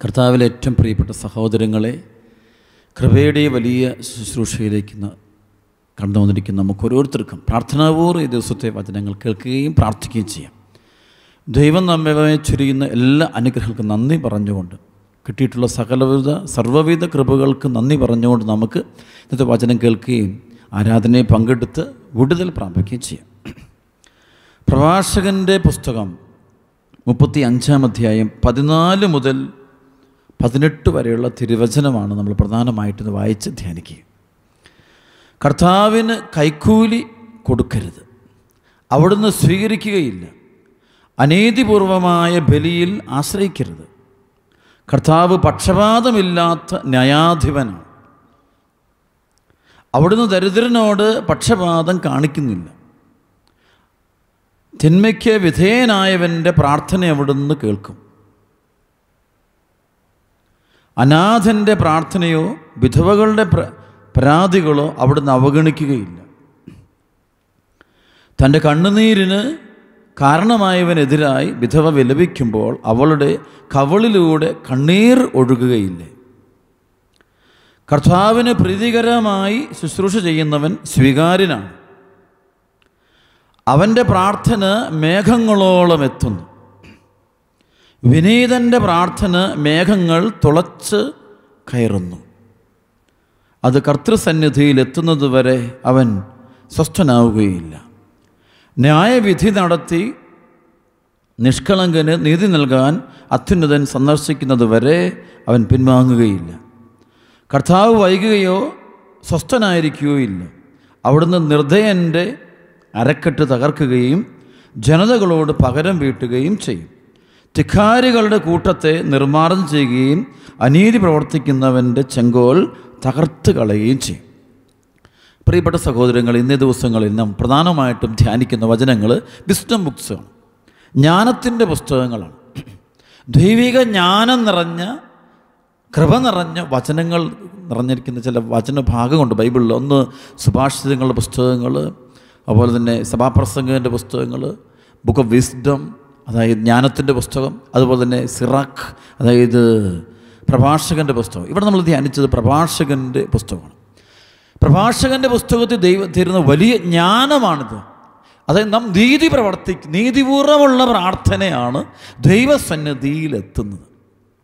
കർത്താവിലെ ഏറ്റവും പ്രിയപ്പെട്ട സഹോദരങ്ങളെ കൃപയുടെ വലിയ ശുശ്രൂഷയിലേക്ക് ന- കടന്നു വന്നിരിക്കുന്ന നമുക്ക് ഓരോരുത്തർക്കും പ്രാർത്ഥനാപൂർവ്വം ഈ ദിവസത്തെ വചനങ്ങൾ കേൾക്കുകയും പ്രാർത്ഥിക്കുകയും ചെയ്യാം ദൈവം നമ്മെ ചൊരിയുന്ന എല്ലാ അനുഗ്രഹങ്ങൾക്കും നന്ദി പറഞ്ഞുകൊണ്ട് കിട്ടിയിട്ടുള്ള സകലവിധ സർവ്വവിധ കൃപകൾക്ക് നന്ദി പറഞ്ഞുകൊണ്ട് നമുക്ക് ഇന്നത്തെ വചനം കേൾക്കുകയും ആരാധനയെ പങ്കെടുത്ത് വിടുതൽ പ്രാപിക്കുകയും ചെയ്യാം പ്രഭാഷകൻ്റെ പുസ്തകം മുപ്പത്തി അഞ്ചാം അധ്യായം പതിനാല് മുതൽ പതിനെട്ട് വരെയുള്ള തിരുവചനമാണ് നമ്മൾ പ്രധാനമായിട്ടൊന്ന് വായിച്ച് ധ്യാനിക്കുക കർത്താവിന് കൈക്കൂലി കൊടുക്കരുത് അവിടുന്ന് സ്വീകരിക്കുകയില്ല അനീതിപൂർവമായ ബലിയിൽ ആശ്രയിക്കരുത് കർത്താവ് പക്ഷപാതമില്ലാത്ത ന്യായാധിപനാണ് അവിടുന്ന് ദരിദ്രനോട് പക്ഷപാതം കാണിക്കുന്നില്ല തിന്മയ്ക്ക് വിധേയനായവൻ്റെ പ്രാർത്ഥന അവിടുന്ന് കേൾക്കും അനാഥൻ്റെ പ്രാർത്ഥനയോ വിധവകളുടെ പ്ര പരാതികളോ അവിടുന്ന് അവഗണിക്കുകയില്ല തൻ്റെ കണ്ണുനീരിന് കാരണമായവനെതിരായി വിധവ വിലപിക്കുമ്പോൾ അവളുടെ കവളിലൂടെ കണ്ണീർ ഒഴുകുകയില്ലേ കർത്താവിന് പ്രീതികരമായി ശുശ്രൂഷ ചെയ്യുന്നവൻ സ്വീകാര്യനാണ് അവൻ്റെ പ്രാർത്ഥന മേഘങ്ങളോളം എത്തുന്നു വിനീതൻ്റെ പ്രാർത്ഥന മേഘങ്ങൾ തുളച്ച് കയറുന്നു അത് കർത്തൃസന്നിധിയിൽ എത്തുന്നതുവരെ അവൻ സ്വസ്ഥനാവുകയില്ല ന്യായവിധി നടത്തി നിഷ്കളങ്കന് നീതി നൽകാൻ അത്യുന്നതൻ സന്ദർശിക്കുന്നതുവരെ അവൻ പിൻവാങ്ങുകയില്ല കർത്താവ് വൈകുകയോ സ്വസ്ഥനായിരിക്കുകയോ ഇല്ല അവിടുന്ന് നിർദ്ദയൻ്റെ അരക്കെട്ട് തകർക്കുകയും ജനതകളോട് പകരം വീട്ടുകയും ചെയ്യും ധിക്കാരികളുടെ കൂട്ടത്തെ നിർമ്മാർജ്ജനം ചെയ്യുകയും അനീതി പ്രവർത്തിക്കുന്നവൻ്റെ ചെങ്കോൽ തകർത്ത് കളയുകയും ചെയ്യും പ്രിയപ്പെട്ട സഹോദരങ്ങൾ ഇന്നേ ദിവസങ്ങളിൽ നാം പ്രധാനമായിട്ടും ധ്യാനിക്കുന്ന വചനങ്ങൾ വിസ്ഡം ബുക്സാണ് ജ്ഞാനത്തിൻ്റെ പുസ്തകങ്ങളാണ് ദൈവിക ജ്ഞാനം നിറഞ്ഞ കൃപ നിറഞ്ഞ വചനങ്ങൾ നിറഞ്ഞിരിക്കുന്ന ചില വചന ഭാഗമുണ്ട് ബൈബിളിൽ ഒന്ന് സുഭാഷിതങ്ങളുടെ പുസ്തകങ്ങൾ അതുപോലെ തന്നെ സഭാപ്രസംഗൻ്റെ പുസ്തകങ്ങൾ ബുക്ക് ഓഫ് വിസ്ഡം അതായത് ജ്ഞാനത്തിൻ്റെ പുസ്തകം അതുപോലെ തന്നെ സിറാഖ് അതായത് പ്രഭാഷകൻ്റെ പുസ്തകം ഇവിടെ നമ്മൾ ധ്യാനിച്ചത് പ്രഭാഷകൻ്റെ പുസ്തകമാണ് പ്രഭാഷകൻ്റെ പുസ്തകത്തിൽ ദൈവം തരുന്ന വലിയ ജ്ഞാനമാണിത് അതായത് നാം നീതി പ്രവർത്തിക്കും നീതിപൂർവമുള്ള പ്രാർത്ഥനയാണ് ദൈവസന്നിധിയിലെത്തുന്നത്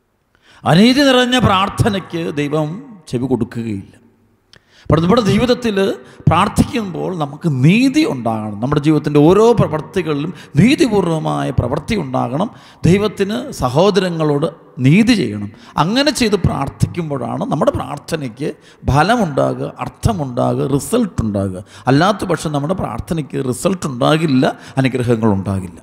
അനീതി നിറഞ്ഞ പ്രാർത്ഥനയ്ക്ക് ദൈവം ചെവി കൊടുക്കുകയില്ല അപ്പോൾ നമ്മുടെ ജീവിതത്തിൽ പ്രാർത്ഥിക്കുമ്പോൾ നമുക്ക് നീതി ഉണ്ടാകണം നമ്മുടെ ജീവിതത്തിൻ്റെ ഓരോ പ്രവർത്തികളിലും നീതിപൂർവമായ പ്രവൃത്തി ഉണ്ടാകണം ദൈവത്തിന് സഹോദരങ്ങളോട് നീതി ചെയ്യണം അങ്ങനെ ചെയ്ത് പ്രാർത്ഥിക്കുമ്പോഴാണ് നമ്മുടെ പ്രാർത്ഥനയ്ക്ക് ഫലമുണ്ടാകുക അർത്ഥമുണ്ടാകുക റിസൾട്ട് ഉണ്ടാകുക അല്ലാത്ത പക്ഷം നമ്മുടെ പ്രാർത്ഥനയ്ക്ക് റിസൾട്ട് ഉണ്ടാകില്ല അനുഗ്രഹങ്ങൾ ഉണ്ടാകില്ല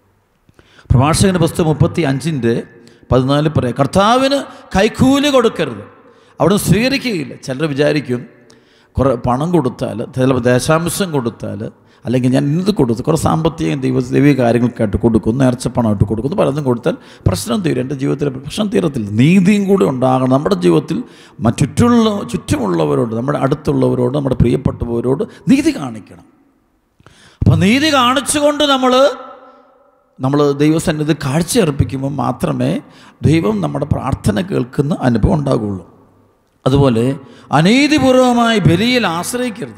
പ്രഭാഷകൻ്റെ പുസ്തകം മുപ്പത്തി അഞ്ചിൻ്റെ പതിനാല് പറയാം കർത്താവിന് കൈക്കൂലി കൊടുക്കരുത് അവിടെ സ്വീകരിക്കുകയില്ല ചിലർ വിചാരിക്കും കുറേ പണം കൊടുത്താൽ ചിലപ്പോൾ ദേശാംശം കൊടുത്താൽ അല്ലെങ്കിൽ ഞാൻ ഇന്നത് കൊടുത്തു കുറേ സാമ്പത്തികം ദൈവ ദൈവിക കാര്യങ്ങൾക്കായിട്ട് കൊടുക്കും നേർച്ചപ്പണമായിട്ട് കൊടുക്കുന്നു പലതും കൊടുത്താൽ പ്രശ്നം തീരും എൻ്റെ ജീവിതത്തിലെ പ്രശ്നം തീരത്തില്ല നീതിയും കൂടി ഉണ്ടാകണം നമ്മുടെ ജീവിതത്തിൽ മറ്റുള്ള ചുറ്റുമുള്ളവരോട് നമ്മുടെ അടുത്തുള്ളവരോട് നമ്മുടെ പ്രിയപ്പെട്ടവരോട് നീതി കാണിക്കണം അപ്പോൾ നീതി കാണിച്ചുകൊണ്ട് നമ്മൾ നമ്മൾ ദൈവസന്നിധി കാഴ്ച അർപ്പിക്കുമ്പോൾ മാത്രമേ ദൈവം നമ്മുടെ പ്രാർത്ഥന കേൾക്കുന്ന അനുഭവം ഉണ്ടാകുള്ളൂ അതുപോലെ അനീതിപൂർവമായ ബലിയിൽ ആശ്രയിക്കരുത്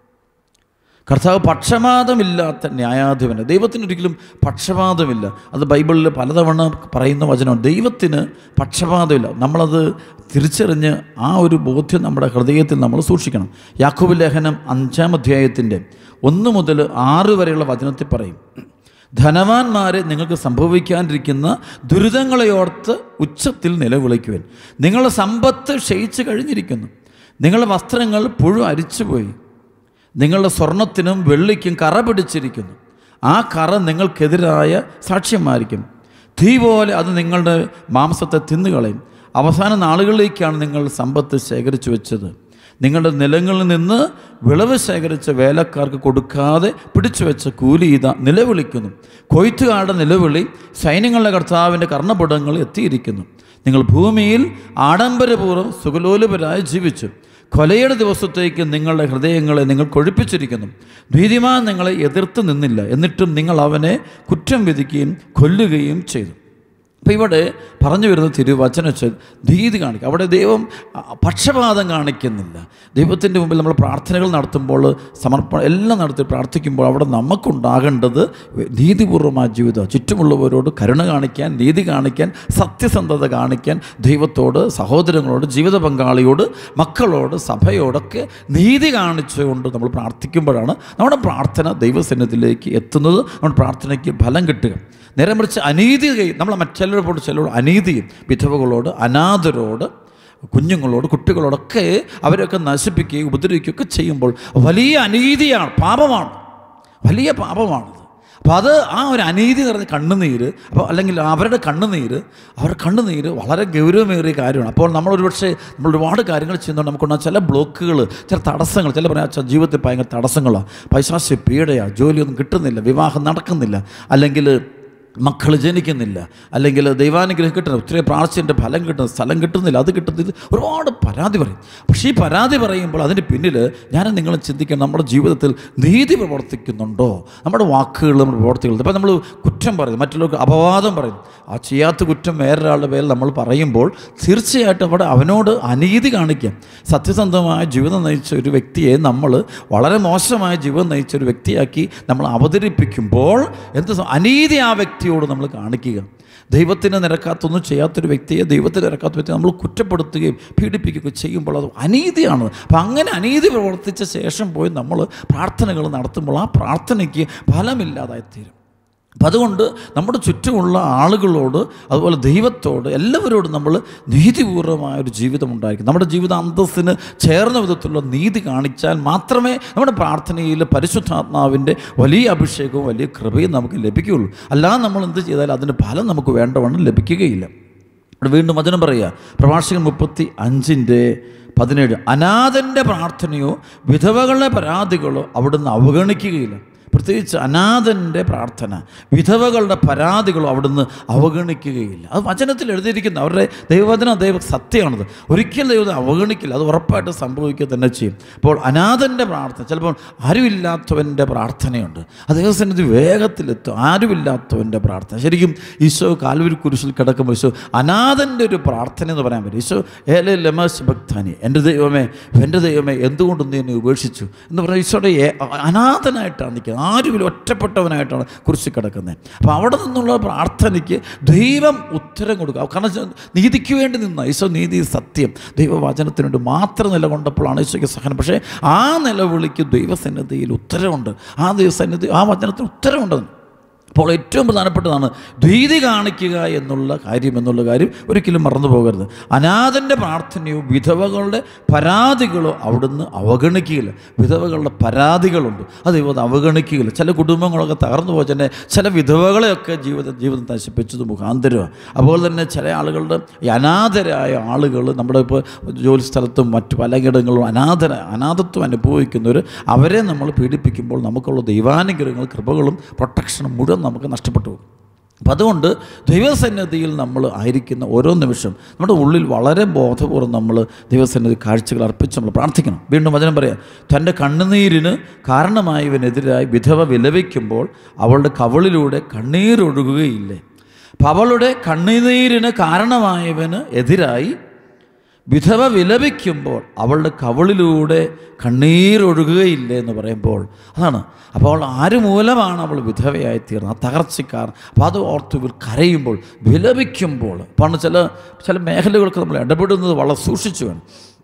കർത്താവ് പക്ഷപാതമില്ലാത്ത ന്യായാധിപന് ദൈവത്തിന് ഒരിക്കലും പക്ഷപാതമില്ല അത് ബൈബിളിൽ പലതവണ പറയുന്ന വചനമാണ് ദൈവത്തിന് പക്ഷപാതമില്ല നമ്മളത് തിരിച്ചറിഞ്ഞ് ആ ഒരു ബോധ്യം നമ്മുടെ ഹൃദയത്തിൽ നമ്മൾ സൂക്ഷിക്കണം യാക്കോബ് ലേഖനം അഞ്ചാം അധ്യായത്തിൻ്റെ ഒന്ന് മുതൽ ആറ് വരെയുള്ള വചനത്തിൽ പറയും ധനവാന്മാരെ നിങ്ങൾക്ക് സംഭവിക്കാനിരിക്കുന്ന ദുരിതങ്ങളെ ഓർത്ത് ഉച്ചത്തിൽ നിലവിളിക്കുവാൻ നിങ്ങളുടെ സമ്പത്ത് ക്ഷയിച്ചു കഴിഞ്ഞിരിക്കുന്നു നിങ്ങളുടെ വസ്ത്രങ്ങൾ പുഴു അരിച്ചുപോയി നിങ്ങളുടെ സ്വർണത്തിനും വെള്ളിക്കും കറ പിടിച്ചിരിക്കുന്നു ആ കറ നിങ്ങൾക്കെതിരായ സാക്ഷ്യമായിരിക്കും തീ പോലെ അത് നിങ്ങളുടെ മാംസത്തെ തിന്നുകളയും അവസാന നാളുകളിലേക്കാണ് നിങ്ങൾ സമ്പത്ത് ശേഖരിച്ചു വെച്ചത് നിങ്ങളുടെ നിലങ്ങളിൽ നിന്ന് വിളവ് ശേഖരിച്ച വേലക്കാർക്ക് കൊടുക്കാതെ പിടിച്ചു വെച്ച കൂലി ഇതാ നിലവിളിക്കുന്നു കൊയ്ത്തുകാരുടെ നിലവിളി സൈന്യങ്ങളുടെ കർത്താവിൻ്റെ കർണപുടങ്ങൾ എത്തിയിരിക്കുന്നു നിങ്ങൾ ഭൂമിയിൽ ആഡംബരപൂർവ്വം സുഖലോലുപരായി ജീവിച്ചു കൊലയുടെ ദിവസത്തേക്ക് നിങ്ങളുടെ ഹൃദയങ്ങളെ നിങ്ങൾ കൊഴിപ്പിച്ചിരിക്കുന്നു ഭീതിമാൻ നിങ്ങളെ എതിർത്ത് നിന്നില്ല എന്നിട്ടും നിങ്ങൾ അവനെ കുറ്റം വിധിക്കുകയും കൊല്ലുകയും ചെയ്തു അപ്പോൾ ഇവിടെ പറഞ്ഞു വരുന്ന തിരുവചന വെച്ചാൽ നീതി കാണിക്കുക അവിടെ ദൈവം ആ, പക്ഷപാതം കാണിക്കുന്നില്ല ദൈവത്തിൻ്റെ മുമ്പിൽ നമ്മൾ പ്രാർത്ഥനകൾ നടത്തുമ്പോൾ സമർപ്പണം എല്ലാം നടത്തി പ്രാർത്ഥിക്കുമ്പോൾ അവിടെ നമുക്കുണ്ടാകേണ്ടത് നീതിപൂർവമായ ജീവിതം ചുറ്റുമുള്ളവരോട് കരുണ കാണിക്കാൻ നീതി കാണിക്കാൻ സത്യസന്ധത കാണിക്കാൻ ദൈവത്തോട് സഹോദരങ്ങളോട് ജീവിത പങ്കാളിയോട് മക്കളോട് സഭയോടൊക്കെ നീതി കാണിച്ചുകൊണ്ട് നമ്മൾ പ്രാർത്ഥിക്കുമ്പോഴാണ് നമ്മുടെ പ്രാർത്ഥന ദൈവസന്നിധിയിലേക്ക് എത്തുന്നത് നമ്മുടെ പ്രാർത്ഥനയ്ക്ക് ഫലം കിട്ടുക നേരെ മറിച്ച് അനീതി കൈ- നമ്മൾ മറ്റുള്ളവരോട് ചിലരോട് അനീതിയും വിധവകളോട് അനാഥരോട് കുഞ്ഞുങ്ങളോട് കുട്ടികളോടൊക്കെ അവരൊക്കെ നശിപ്പിക്കുകയും ഉപദ്രവിക്കുകയൊക്കെ ചെയ്യുമ്പോൾ വലിയ അനീതിയാണ് പാപമാണ് വലിയ പാപമാണത് അപ്പോൾ അത് ആ ഒരു അനീതി നിറഞ്ഞ കണ്ണുനീര് അപ്പോൾ അല്ലെങ്കിൽ അവരുടെ കണ്ണുനീര് അവരുടെ കണ്ണുനീര് വളരെ ഗൗരവമേറിയ കാര്യമാണ് അപ്പോൾ നമ്മൾ ഒരുപക്ഷെ നമ്മൾ ഒരുപാട് കാര്യങ്ങൾ ചെയ്യുന്നുണ്ട് നമുക്കുണ്ടാകുന്ന ചില ബ്ലോക്കുകൾ ചില തടസ്സങ്ങൾ ചില പറയാ ജീവിതത്തിൽ ഭയങ്കര തടസ്സങ്ങളാണ് പൈശാസ്യ പീഡയാണ് ജോലിയൊന്നും കിട്ടുന്നില്ല വിവാഹം നടക്കുന്നില്ല അല്ലെങ്കിൽ മക്കൾ ജനിക്കുന്നില്ല അല്ലെങ്കിൽ ദൈവാനുഗ്രഹം കിട്ടുന്നില്ല ഒത്തിരി പ്രാർത്ഥിച്ചതിൻ്റെ ഫലം കിട്ടുന്ന സ്ഥലം കിട്ടുന്നില്ല അത് കിട്ടുന്നില്ല ഒരുപാട് പരാതി പറയും പക്ഷേ ഈ പരാതി പറയുമ്പോൾ അതിന് പിന്നിൽ ഞാൻ നിങ്ങൾ ചിന്തിക്കണം നമ്മുടെ ജീവിതത്തിൽ നീതി പ്രവർത്തിക്കുന്നുണ്ടോ നമ്മുടെ വാക്കുകൾ നമ്മുടെ പ്രവർത്തികൾ ഇപ്പം നമ്മൾ കുറ്റം പറയും മറ്റുള്ളവർക്ക് അപവാദം പറയും ആ ചെയ്യാത്ത കുറ്റം വേറൊരാളുടെ പേരിൽ നമ്മൾ പറയുമ്പോൾ തീർച്ചയായിട്ടും അവിടെ അവനോട് അനീതി കാണിക്കാം സത്യസന്ധമായ ജീവിതം നയിച്ച ഒരു വ്യക്തിയെ നമ്മൾ വളരെ മോശമായ ജീവിതം നയിച്ച ഒരു വ്യക്തിയാക്കി നമ്മൾ അവതരിപ്പിക്കുമ്പോൾ എന്ത് സം- അനീതി ആ വ്യക്തിയോട് നമ്മൾ കാണിക്കുക ദൈവത്തിന് നിരക്കാത്തൊന്നും ചെയ്യാത്തൊരു വ്യക്തിയെ ദൈവത്തിന് നിരക്കാത്ത വ്യക്തിയെ നമ്മൾ കുറ്റപ്പെടുത്തുകയും പീഡിപ്പിക്കുകയും ചെയ്യുമ്പോൾ അത് അനീതിയാണ് അപ്പം അങ്ങനെ അനീതി പ്രവർത്തിച്ച ശേഷം പോയി നമ്മൾ പ്രാർത്ഥനകൾ നടത്തുമ്പോൾ ആ പ്രാർത്ഥനയ്ക്ക് ഫലമില്ലാതായിത്തീരും അപ്പം അതുകൊണ്ട് നമ്മുടെ ചുറ്റുമുള്ള ആളുകളോട് അതുപോലെ ദൈവത്തോട് എല്ലാവരോടും നമ്മൾ നീതിപൂർവമായ ഒരു ജീവിതം ഉണ്ടായിരിക്കും നമ്മുടെ ജീവിത അന്തസ്സിന് ചേർന്ന വിധത്തിലുള്ള നീതി കാണിച്ചാൽ മാത്രമേ നമ്മുടെ പ്രാർത്ഥനയിൽ പരിശുദ്ധാത്മാവിൻ്റെ വലിയ അഭിഷേകവും വലിയ കൃപയും നമുക്ക് ലഭിക്കുകയുള്ളൂ അല്ലാതെ നമ്മൾ എന്ത് ചെയ്താലും അതിന് ഫലം നമുക്ക് വേണ്ടവണ്ണം ലഭിക്കുകയില്ല ഇവിടെ വീണ്ടും വചനം പറയുക പ്രഭാഷകൻ മുപ്പത്തി അഞ്ചിൻ്റെ പതിനേഴ് അനാഥൻ്റെ പ്രാർത്ഥനയോ വിധവകളുടെ പരാതികളോ അവിടുന്ന് അവഗണിക്കുകയില്ല പ്രത്യേകിച്ച് അനാഥൻ്റെ പ്രാർത്ഥന വിധവകളുടെ പരാതികളോ അവിടുന്ന് അവഗണിക്കുകയില്ല അത് വചനത്തിൽ എഴുതിയിരിക്കുന്ന അവരുടെ ദൈവവചന ദൈവ സത്യമാണത് ഒരിക്കലും ദൈവത്തെ അവഗണിക്കില്ല അത് ഉറപ്പായിട്ട് സംഭവിക്കുക തന്നെ ചെയ്യും അപ്പോൾ അനാഥൻ്റെ പ്രാർത്ഥന ചിലപ്പോൾ ആരുമില്ലാത്തവൻ്റെ പ്രാർത്ഥനയുണ്ട് അത് ദൈവസന്നിധി വേഗത്തിലെത്തും ആരുമില്ലാത്തവൻ്റെ പ്രാർത്ഥന ശരിക്കും ഈശോ കാൽവരി കുരിശിൽ കിടക്കുമ്പോൾ ഈശോ അനാഥൻ്റെ ഒരു പ്രാർത്ഥന എന്ന് പറയാൻ പറ്റും ഈശോ ഏലെ ലമസ് ഭക്താനി എൻ്റെ ദൈവമേ എൻ്റെ ദൈവമേ എന്തുകൊണ്ട് നീ എന്നെ ഉപേക്ഷിച്ചു എന്ന് പറഞ്ഞാൽ ഈശോയുടെ ഏ- അനാഥനായിട്ടാണ് നിൽക്കുന്നത് ആരുമില്ല ഒറ്റപ്പെട്ടവനായിട്ടാണ് കുരിശിൽ കിടക്കുന്നത് അപ്പോൾ അവിടെ നിന്നുള്ള പ്രാർത്ഥനയ്ക്ക് ദൈവം ഉത്തരം കൊടുക്കുക കാരണം ചെ- നീതിക്ക് വേണ്ടി നിന്ന ഈശോ നീതി സത്യം ദൈവവചനത്തിന് വേണ്ടി മാത്രം നിലകൊണ്ടപ്പോഴാണ് ഈശോയ്ക്ക് സഹനം പക്ഷേ ആ നിലവിളിക്ക് ദൈവസന്നിധിയിൽ ഉത്തരവുണ്ട് ആ ദൈവസന്നിധി ആ വചനത്തിന് ഉത്തരവുണ്ട് അപ്പോൾ ഏറ്റവും പ്രധാനപ്പെട്ടതാണ് ഭീതി കാണിക്കുക എന്നുള്ള കാര്യം എന്നുള്ള കാര്യം ഒരിക്കലും മറന്നു പോകരുത് അനാഥൻ്റെ പ്രാർത്ഥനയോ വിധവകളുടെ പരാതികളോ അവിടുന്ന് അവഗണിക്കുകയില്ല വിധവകളുടെ പരാതികളുണ്ട് അത് ദൈവം അവഗണിക്കുകയില്ല ചില കുടുംബങ്ങളൊക്കെ തകർന്നു പോയി തന്നെ ചില വിധവകളെയൊക്കെ ജീവിതം ജീവിതം നശിപ്പിച്ചത് മുഖാന്തരമാണ് അതുപോലെ തന്നെ ചില ആളുകളുടെ ഈ അനാഥരായ ആളുകൾ നമ്മുടെ ഇപ്പോൾ ജോലി സ്ഥലത്തും മറ്റു പലയിടങ്ങളിലും അനാഥര അനാഥത്വം അനുഭവിക്കുന്നവർ അവരെ നമ്മൾ പീഡിപ്പിക്കുമ്പോൾ നമുക്കുള്ള ദൈവാനുഗ്രഹങ്ങൾ കൃപകളും പ്രൊട്ടക്ഷനും മുഴുവൻ നമുക്ക് നഷ്ടപ്പെട്ടു പോകും അപ്പം അതുകൊണ്ട് ദൈവസന്നിധിയിൽ നമ്മൾ ആയിരിക്കുന്ന ഓരോ നിമിഷം നമ്മുടെ ഉള്ളിൽ വളരെ ബോധപൂർവ്വം നമ്മൾ ദൈവസന്നിധി കാഴ്ചകൾ അർപ്പിച്ച് നമ്മൾ പ്രാർത്ഥിക്കണം വീണ്ടും വചനം പറയാം തൻ്റെ കണ്ണുനീരിന് കാരണമായവനെതിരായി വിധവ വിലപിക്കുമ്പോൾ അവളുടെ കവളിലൂടെ കണ്ണീരൊഴുകുകയില്ലേ അപ്പം അവളുടെ കണ്ണുനീരിന് കാരണമായവന് എതിരായി വിധവ വിലപിക്കുമ്പോൾ അവളുടെ കവളിലൂടെ കണ്ണീരൊഴുകുകയില്ലേ എന്ന് പറയുമ്പോൾ അതാണ് അപ്പോൾ ആര് മൂലമാണ് അവൾ വിധവയായി തീർന്നത് ആ തകർച്ചക്കാർ അപ്പോൾ അത് ഓർത്ത് ഇവർ കരയുമ്പോൾ വിലപിക്കുമ്പോൾ പണ്ട് ചില ചില മേഖലകൾക്ക് നമ്മൾ ഇടപെടുന്നത് വളരെ സൂക്ഷിച്ചു വേണം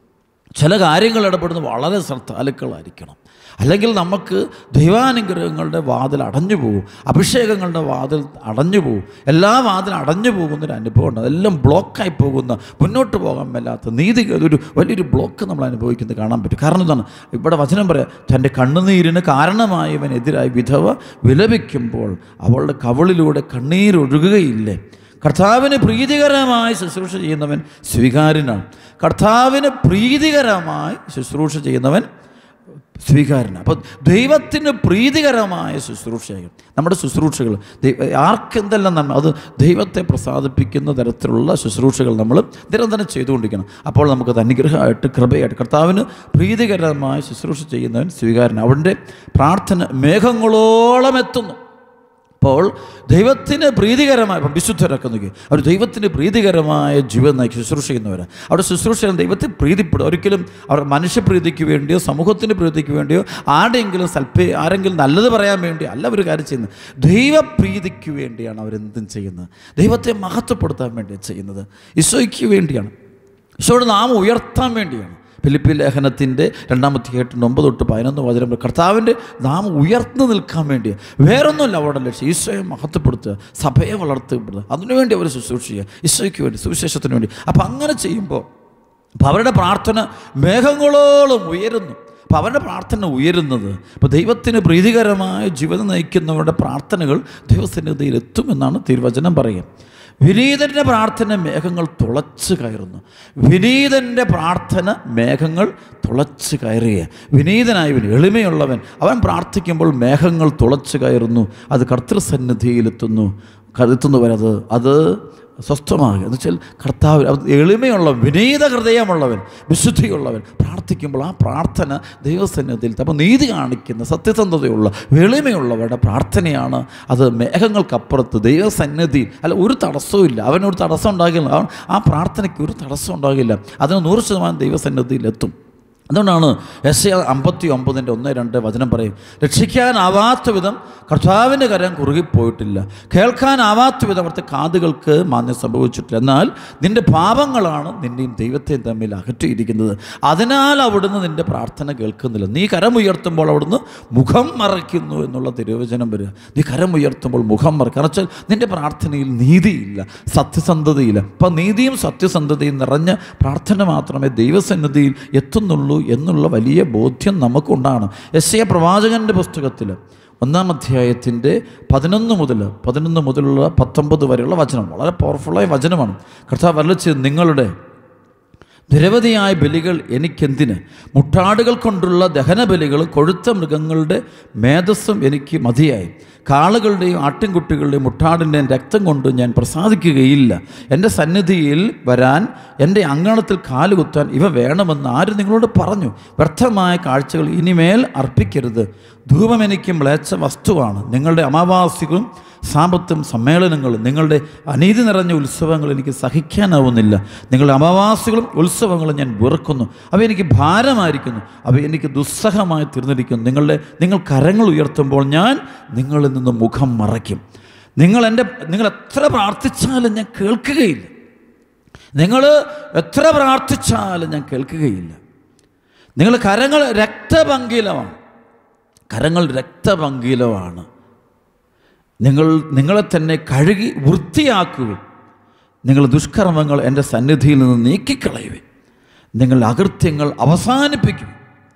ചില കാര്യങ്ങൾ ഇടപെടുന്നത് വളരെ ശ്രദ്ധാലുക്കളായിരിക്കണം അല്ലെങ്കിൽ നമുക്ക് ദൈവാനുഗ്രഹങ്ങളുടെ വാതിൽ അടഞ്ഞു പോകും അഭിഷേകങ്ങളുടെ വാതിൽ അടഞ്ഞു പോകും എല്ലാ വാതിലും അടഞ്ഞു പോകുന്നൊരു അനുഭവം ഉണ്ട് അതെല്ലാം ബ്ലോക്കായി പോകുന്ന മുന്നോട്ട് പോകാൻ മേലാത്ത നീതി ഒരു വലിയൊരു ബ്ലോക്ക് നമ്മൾ അനുഭവിക്കുന്നത് കാണാൻ പറ്റും കാരണം എന്താണ് ഇവിടെ വചനം പറയാം തൻ്റെ കണ്ണുനീരിന് കാരണമായവനെതിരായി വിധവ വിലപിക്കുമ്പോൾ അവളുടെ കവളിലൂടെ കണ്ണീരൊഴുകുകയില്ലേ കർത്താവിന് പ്രീതികരമായി ശുശ്രൂഷ ചെയ്യുന്നവൻ സ്വീകാര്യനാണ് കർത്താവിന് പ്രീതികരമായി ശുശ്രൂഷ ചെയ്യുന്നവൻ സ്വീകാര്യനാണ് അപ്പോൾ ദൈവത്തിന് പ്രീതികരമായ ശുശ്രൂഷകൾ നമ്മുടെ ശുശ്രൂഷകൾ ദൈവ- ആർക്കെന്തെല്ലാം നന്മ അത് ദൈവത്തെ പ്രസാദിപ്പിക്കുന്ന തരത്തിലുള്ള ശുശ്രൂഷകൾ നമ്മൾ നിരന്തരം ചെയ്തുകൊണ്ടിരിക്കണം അപ്പോൾ നമുക്കത് അനുഗ്രഹമായിട്ട് കൃപയായിട്ട് കർത്താവിന് പ്രീതികരമായ ശുശ്രൂഷ ചെയ്യുന്നവൻ സ്വീകാര്യൻ അവൻ്റെ പ്രാർത്ഥന മേഘങ്ങളോളം എത്തുന്നു അപ്പോൾ ദൈവത്തിന് പ്രീതികരമായ ഇപ്പം വിശുദ്ധരൊക്കെ നോക്കി അവർ ദൈവത്തിന് പ്രീതികരമായ ജീവിതം നയിക്കും ശുശ്രൂഷ ചെയ്യുന്നവരാണ് അവിടെ ശുശ്രൂഷ ചെയ്യുന്ന ദൈവത്തെ പ്രീതിപ്പെടും ഒരിക്കലും അവർ മനുഷ്യപ്രീതിക്ക് വേണ്ടിയോ സമൂഹത്തിൻ്റെ പ്രീതിക്ക് വേണ്ടിയോ ആരുടെയെങ്കിലും സൽപ്പേ ആരെങ്കിലും നല്ലത് പറയാൻ വേണ്ടിയോ അല്ല അവർ കാര്യം ചെയ്യുന്നത് ദൈവപ്രീതിക്ക് വേണ്ടിയാണ് അവരെന്തും ചെയ്യുന്നത് ദൈവത്തെ മഹത്വപ്പെടുത്താൻ വേണ്ടിയാണ് ചെയ്യുന്നത് ഈശോയ്ക്ക് വേണ്ടിയാണ് ഈശോയുടെ നാമം ഉയർത്താൻ വേണ്ടിയാണ് ഫിലിപ്പി ലേഖനത്തിൻ്റെ രണ്ടാമത്തെ എട്ടിൻ്റെ ഒമ്പത് തൊട്ട് പതിനൊന്ന് വചനം വരെ കർത്താവിൻ്റെ നാമം ഉയർന്നു നിൽക്കാൻ വേണ്ടി വേറൊന്നുമല്ല അവിടെ ലക്ഷ്യം ഈശോയെ മഹത്വപ്പെടുത്തുക സഭയെ വളർത്തിപ്പെടുത്തുക അതിനുവേണ്ടി അവർ ശുശ്രൂഷ ചെയ്യുക ഈശോയ്ക്ക് വേണ്ടി സുവിശേഷത്തിന് വേണ്ടി അപ്പം അങ്ങനെ ചെയ്യുമ്പോൾ അപ്പം അവരുടെ പ്രാർത്ഥന മേഘങ്ങളോളം ഉയരുന്നു അപ്പോൾ അവരുടെ പ്രാർത്ഥന ഉയരുന്നത് അപ്പോൾ ദൈവത്തിന് പ്രീതികരമായ ജീവിതം നയിക്കുന്നവരുടെ പ്രാർത്ഥനകൾ ദൈവസന്നിധിയിൽ എത്തുമെന്നാണ് തിരുവചനം പറയുക വിനീതൻ്റെ പ്രാർത്ഥന മേഘങ്ങൾ തുളച്ച് കയറുന്നു വിനീതൻ്റെ പ്രാർത്ഥന മേഘങ്ങൾ തുളച്ച് കയറിയ വിനീതനായവൻ എളിമയുള്ളവൻ അവൻ പ്രാർത്ഥിക്കുമ്പോൾ മേഘങ്ങൾ തുളച്ച് കയറുന്നു അത് കർത്തൃസന്നിധിയിലെത്തുന്നു എത്തുന്നു വരത് അത് സ്വസ്ഥമാകുക എന്ന് വെച്ചാൽ കർത്താവ് അത് എളിമയുള്ള വിനീത ഹൃദയമുള്ളവൻ വിശുദ്ധിയുള്ളവൻ പ്രാർത്ഥിക്കുമ്പോൾ ആ പ്രാർത്ഥന ദൈവസന്നിധിയിൽ അപ്പോൾ നീതി കാണിക്കുന്ന സത്യസന്ധതയുള്ള എളിമയുള്ളവരുടെ പ്രാർത്ഥനയാണ് അത് മേഘങ്ങൾക്കപ്പുറത്ത് ദൈവസന്നിധിയിൽ അല്ല ഒരു തടസ്സവും ഇല്ല അവനൊരു തടസ്സം ഉണ്ടാകില്ല അവൻ ആ പ്രാർത്ഥനയ്ക്ക് ഒരു തടസ്സം ഉണ്ടാകില്ല അതിന് നൂറ് ശതമാനം ദൈവസന്നിധിയിൽ എത്തും അതുകൊണ്ടാണ് എസ് എ അമ്പത്തി ഒമ്പതിൻ്റെ ഒന്ന് രണ്ട് വചനം പറയും രക്ഷിക്കാനാവാത്ത വിധം കർത്താവിൻ്റെ കരം കുറുകിപ്പോയിട്ടില്ല കേൾക്കാനാവാത്ത വിധം അവിടുത്തെ കാതുകൾക്ക് മാന്യം സംഭവിച്ചിട്ടില്ല എന്നാൽ നിൻ്റെ പാപങ്ങളാണ് നിന്നെയും ദൈവത്തെയും തമ്മിൽ അകറ്റിയിരിക്കുന്നത് അതിനാൽ അവിടുന്ന് നിൻ്റെ പ്രാർത്ഥന കേൾക്കുന്നില്ല നീ കരമുയർത്തുമ്പോൾ അവിടുന്ന് മുഖം മറയ്ക്കുന്നു എന്നുള്ള തിരുവചനം വരിക നീ കരമുയർത്തുമ്പോൾ മുഖം മറക്കുക കാരണം വെച്ചാൽ നിൻ്റെ പ്രാർത്ഥനയിൽ നീതിയില്ല സത്യസന്ധതയില്ല അപ്പം നീതിയും സത്യസന്ധതയും നിറഞ്ഞ പ്രാർത്ഥന മാത്രമേ ദൈവസന്നിധിയിൽ എത്തുന്നുള്ളൂ എന്നുള്ള വലിയ ബോധ്യം നമുക്കുണ്ടാണ് എസ് എ പ്രവാചകൻ്റെ പുസ്തകത്തിൽ ഒന്നാം അധ്യായത്തിൻ്റെ പതിനൊന്ന് മുതൽ പതിനൊന്ന് മുതലുള്ള പത്തൊമ്പത് വരെയുള്ള വചനം വളരെ പവർഫുള്ളായ വചനമാണ് കർത്താവ് വരളിച്ച് നിങ്ങളുടെ നിരവധിയായ ബലികൾ എനിക്കെന്തിന് മുട്ടാടുകൾ കൊണ്ടുള്ള ദഹനബലികളും കൊഴുത്ത മൃഗങ്ങളുടെ മേധസ്സും എനിക്ക് മതിയായി കാളുകളുടെയും ആട്ടിൻകുട്ടികളുടെയും മുട്ടാടിൻ്റെയും രക്തം കൊണ്ട് ഞാൻ പ്രസാദിക്കുകയില്ല എൻ്റെ സന്നിധിയിൽ വരാൻ എൻ്റെ അങ്കണത്തിൽ കാലുകുത്താൻ ഇവ വേണമെന്ന് ആര് നിങ്ങളോട് പറഞ്ഞു വ്യർത്ഥമായ കാഴ്ചകൾ ഇനിമേൽ അർപ്പിക്കരുത് ധൂപം എനിക്ക് മ്ലേച്ഛ വസ്തുവാണ് നിങ്ങളുടെ അമാവാസികളും സാമ്പത്തും സമ്മേളനങ്ങളും നിങ്ങളുടെ അനീതി നിറഞ്ഞ ഉത്സവങ്ങൾ എനിക്ക് സഹിക്കാനാവുന്നില്ല നിങ്ങളുടെ അമാവാസികളും ഉത്സവങ്ങളും ഞാൻ വെറുക്കുന്നു അവ എനിക്ക് ഭാരമായിരിക്കുന്നു അവ എനിക്ക് ദുസ്സഹമായി തീർന്നിരിക്കുന്നു നിങ്ങളുടെ നിങ്ങൾ കരങ്ങൾ ഉയർത്തുമ്പോൾ ഞാൻ നിങ്ങളിൽ നിന്ന് മുഖം മറയ്ക്കും നിങ്ങൾ എൻ്റെ നിങ്ങൾ എത്ര പ്രാർത്ഥിച്ചാലും ഞാൻ കേൾക്കുകയില്ല നിങ്ങൾ എത്ര പ്രാർത്ഥിച്ചാലും ഞാൻ കേൾക്കുകയില്ല നിങ്ങൾ കരങ്ങൾ രക്തപങ്കിലമാണ് കരങ്ങൾ രക്തപങ്കിലമാണ് നിങ്ങൾ നിങ്ങളെ തന്നെ കഴുകി വൃത്തിയാക്കുവിൻ നിങ്ങൾ ദുഷ്കർമ്മങ്ങൾ എൻ്റെ സന്നിധിയിൽ നിന്ന് നീക്കിക്കളയുവിൻ നിങ്ങൾ അകൃത്യങ്ങൾ അവസാനിപ്പിക്കുവിൻ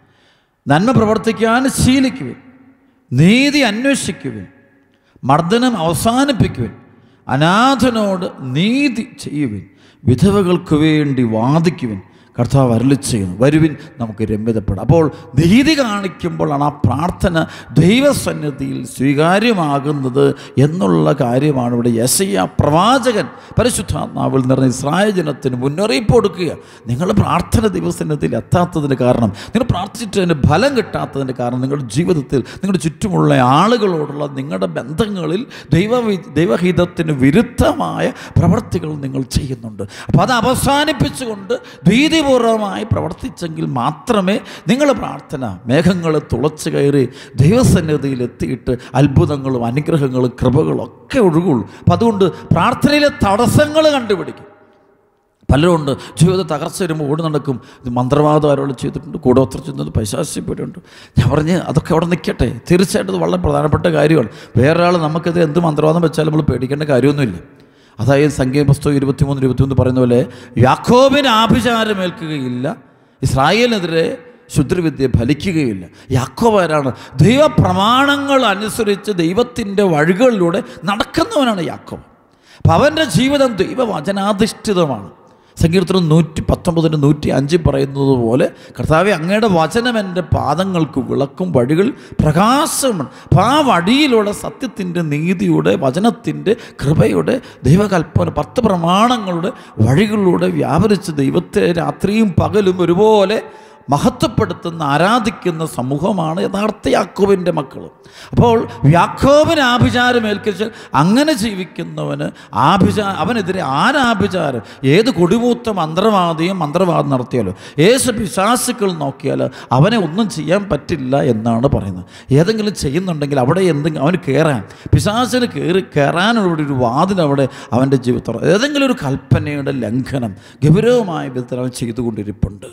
നന്മ പ്രവർത്തിക്കാൻ ശീലിക്കുവിൻ നീതി അന്വേഷിക്കുവിൻ മർദ്ദനം അവസാനിപ്പിക്കുവിൻ അനാഥനോട് നീതി ചെയ്യുവിൻ വിധവകൾക്ക് വേണ്ടി വാദിക്കുവിൻ കർത്താവ് അരളി ചെയ്യുന്നു വരുവിൻ നമുക്ക് രമ്യതപ്പെടാം അപ്പോൾ നീതി കാണിക്കുമ്പോഴാണ് ആ പ്രാർത്ഥന ദൈവസന്നിധിയിൽ സ്വീകാര്യമാകുന്നത് എന്നുള്ള കാര്യമാണ് ഇവിടെ യശയ്യ പ്രവാചകൻ പരിശുദ്ധാത്മാവിൽ നിറഞ്ഞ ഇസ്രായേൽ ജനത്തിന് മുന്നറിയിപ്പ് കൊടുക്കുക നിങ്ങൾ പ്രാർത്ഥന ദൈവസന്നിധിയിൽ എത്താത്തതിന് കാരണം നിങ്ങൾ പ്രാർത്ഥിച്ചിട്ട് അതിന് ഫലം കിട്ടാത്തതിന് കാരണം നിങ്ങളുടെ ജീവിതത്തിൽ നിങ്ങളുടെ ചുറ്റുമുള്ള ആളുകളോടുള്ള നിങ്ങളുടെ ബന്ധങ്ങളിൽ ദൈവ ദൈവഹിതത്തിന് വിരുദ്ധമായ പ്രവർത്തികൾ നിങ്ങൾ ചെയ്യുന്നുണ്ട് അപ്പോൾ അത് അവസാനിപ്പിച്ചുകൊണ്ട് ഭീതിപൂർവമായി പ്രവർത്തിച്ചെങ്കിൽ മാത്രമേ നിങ്ങളുടെ പ്രാർത്ഥന മേഘങ്ങൾ തുളച്ച് കയറി ദൈവസന്നിധിയിൽ എത്തിയിട്ട് അത്ഭുതങ്ങളും അനുഗ്രഹങ്ങളും കൃപകളും ഒക്കെ ഒഴുകുള്ളൂ അപ്പം അതുകൊണ്ട് പ്രാർത്ഥനയിലെ തടസ്സങ്ങൾ കണ്ടുപിടിക്കും പലരുണ്ട് ജീവിത തകർച്ച വരുമ്പോൾ ഓടി നടക്കും ഇത് മന്ത്രവാദം ആരോട് ചെയ്തിട്ടുണ്ട് കൂടോത്രം ചെയ്യുന്നത് പൈശാസ്യപ്പെട്ടുണ്ട് ഞാൻ പറഞ്ഞ് അതൊക്കെ അവിടെ നിൽക്കട്ടെ തീർച്ചയായിട്ടും അത് വളരെ പ്രധാനപ്പെട്ട കാര്യമാണ് വേറൊരാൾ നമുക്കെതിരെ എന്ത് മന്ത്രവാദം വെച്ചാലും നമ്മൾ പേടിക്കേണ്ട കാര്യമൊന്നുമില്ല അതായത് സംഖ്യ പുസ്തകം ഇരുപത്തിമൂന്ന് ഇരുപത്തിമൂന്ന് പറയുന്ന പോലെ യാക്കോബിന് ആഭിചാരമേൽക്കുകയില്ല ഇസ്രായേലിനെതിരെ ശുദ്രവിദ്യ ഫലിക്കുകയില്ല യാക്കോബ് ആരാണ് ദൈവപ്രമാണങ്ങൾ അനുസരിച്ച് ദൈവത്തിൻ്റെ വഴികളിലൂടെ നടക്കുന്നവനാണ് യാക്കോബ് അപ്പം അവൻ്റെ ജീവിതം ദൈവവചനാധിഷ്ഠിതമാണ് സങ്കീർത്തനം നൂറ്റി പത്തൊമ്പതിന് നൂറ്റി അഞ്ച് പറയുന്നത് പോലെ കർത്താവെ അങ്ങയുടെ വചനം എൻ്റെ പാദങ്ങൾക്ക് വിളക്കും വഴികൾ പ്രകാശമാണ് അപ്പം ആ വഴിയിലൂടെ സത്യത്തിൻ്റെ നീതിയുടെ വചനത്തിൻ്റെ കൃപയുടെ ദൈവകൽപ്പന പത്ത് പ്രമാണങ്ങളുടെ വഴികളിലൂടെ വ്യാപരിച്ച് ദൈവത്തെ രാത്രിയും പകലും ഒരുപോലെ മഹത്വപ്പെടുത്തുന്ന ആരാധിക്കുന്ന സമൂഹമാണ് യഥാർത്ഥ യാക്കോബിൻ്റെ മക്കൾ അപ്പോൾ യാക്കോബിന് ആഭിചാരം ഏൽക്കിച്ച് അങ്ങനെ ജീവിക്കുന്നവന് ആഭിചാ അവനെതിരെ ആരാഭിചാരം ഏത് കൊടിമൂത്ത മന്ത്രവാദിയും മന്ത്രവാദം നടത്തിയാലോ ഏത് പിശാസുക്കൾ നോക്കിയാൽ അവനെ ഒന്നും ചെയ്യാൻ പറ്റില്ല എന്നാണ് പറയുന്നത് ഏതെങ്കിലും ചെയ്യുന്നുണ്ടെങ്കിൽ അവിടെ എന്തെങ്കിലും അവന് കയറാൻ പിശാസിന് കയറി കയറാനുള്ള ഒരു വാതിൽ അവിടെ അവൻ്റെ ജീവിതത്തിൽ ഏതെങ്കിലും ഒരു കൽപ്പനയുടെ ലംഘനം ഗൗരവമായ വിധത്തിൽ അവൻ ചെയ്തുകൊണ്ടിരിപ്പുണ്ട്